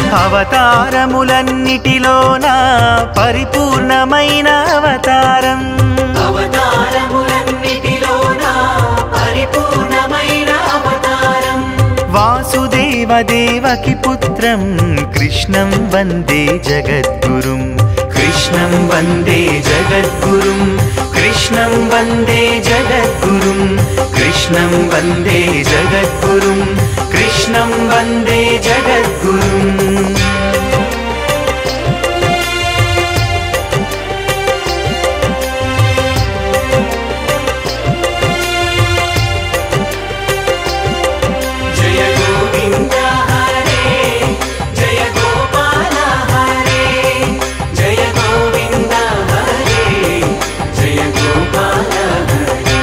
అవతారములన్నిటిలోన పరిపూర్ణమైన అవతారం అవతారములన్నిటిలోన పరిపూర్ణమైన అవతారం వాసుదేవ దేవకి పుత్రం కృష్ణం వందే జగద్గురుం కృష్ణం వందే జగద్గురుం కృష్ణం వందే జగద్గురుం కృష్ణం వందే జగద్గురుం కృష్ణం వందే జగద్గురుం జయ గోవింద హరే జయ గోపాల హరే జయ గోవింద హరే జయ గోపాల హరే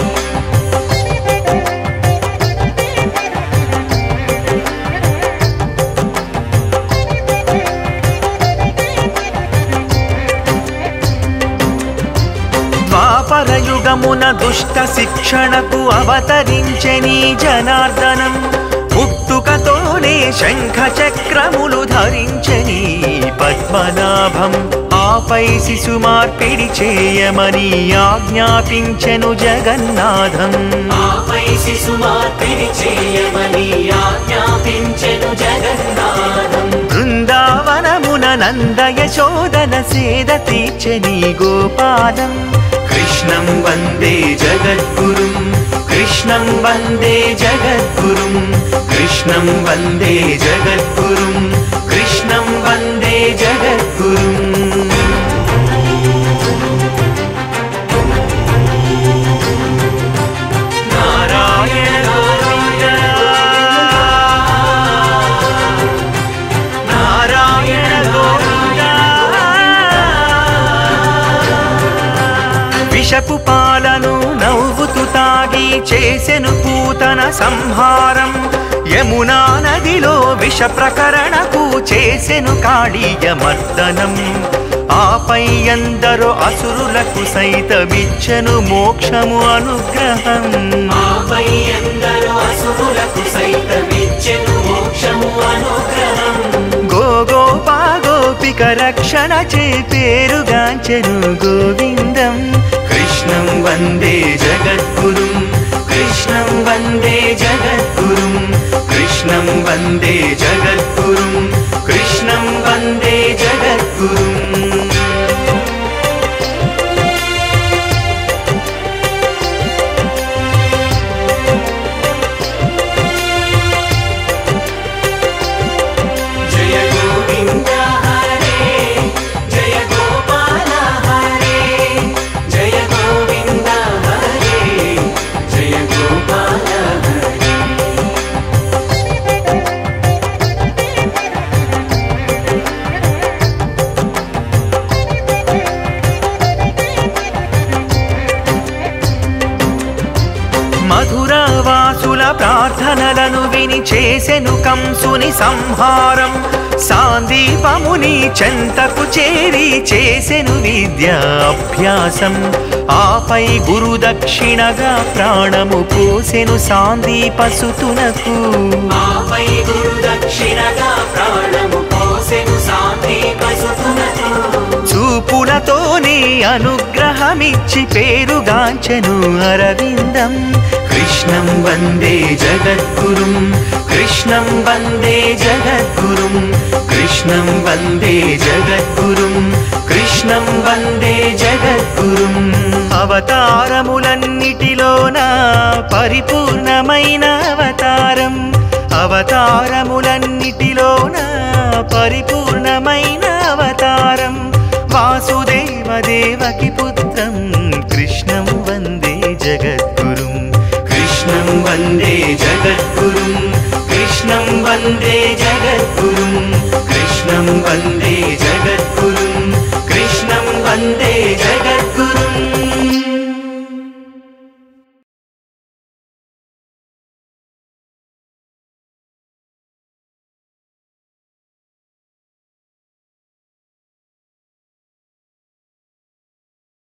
ద్వాపరయుగమున దుష్ట శిక్షణకు అవతరించని జనార్దనం పుట్టుకతోనే శంఖ చక్రములు ధరించని పద్మనాభం ఆపై శిశు మార్పిడి చేయమని ఆజ్ఞాపించెను జగన్నాథం ఆపై శిశుమార్పిడి చేయమని ఆజ్ఞాపించెను జగన్నాథం బృందావనమున నంద యశోదన సేద తీర్చని గోపాలం కృష్ణం వందే జగద్గురుం కృష్ణం వందే జగద్గురుం కృష్ణం వందే జగద్గురుం కృష్ణం వందే జగద్గురుం నారాయణ గోవింద నారాయణ గోవింద విషపు పాలను నవ్వుతూ తాగి చేసెను పూతన సంహారం యమునా నదిలో విష ప్రకరణకు చేసెను కాళీయ మర్దనం ఆపై ఎందరో అసురులకు సైతమిచ్చెను మోక్షము అనుగ్రహం ఆపై ఎందరో అసురులకు సైతమిచ్చెను మోక్షము అనుగ్రహం గోగోపా గోపిక రక్షణ చే పేరుగాంచెను గోవిందం కృష్ణం వందే జగద్గురుం కృష్ణం వందే జగద్గురుం కృష్ణం వందే జగద్గురుం కృష్ణం వందే జగద్గురుం జయ గోవింద హరే జయ గోపాల హరే జయ గోవింద హరే జయ గోపాల హరే మధురవాసుల ప్రార్థనలను విని చేసెను కంసుని సంహారం సాందీపముని చెంతకు చేరి చేసెను విద్యా అభ్యాసం ఆపై గురు దక్షిణగా ప్రాణము పోసెను సాందీపసుతునకు ఆపై గురు దక్షిణగా ప్రాణము పోసెను శాంతి పసుతునకు చూపులతోనే అనుగ్రహమిచ్చి పేరుగాంచెను అరవిందం కృష్ణం వందే జగద్గురుం కృష్ణం వందే జగద్గురుం కృష్ణం వందే జగద్గురుం కృష్ణం వందే జగద్గురుం అవతారములన్నిటిలోన పరిపూర్ణమైన అవతారం అవతారములన్నిటిలోన పరిపూర్ణమైన అవతారం వాసుదేవ దేవకి పుత్రం కృష్ణం వందే జగద్గురుం కృష్ణం వందే జగద్గురుం కృష్ణం వందే జగద్గురుం కృష్ణం వందే జగద్గురుం కృష్ణం వందే జగద్గురుం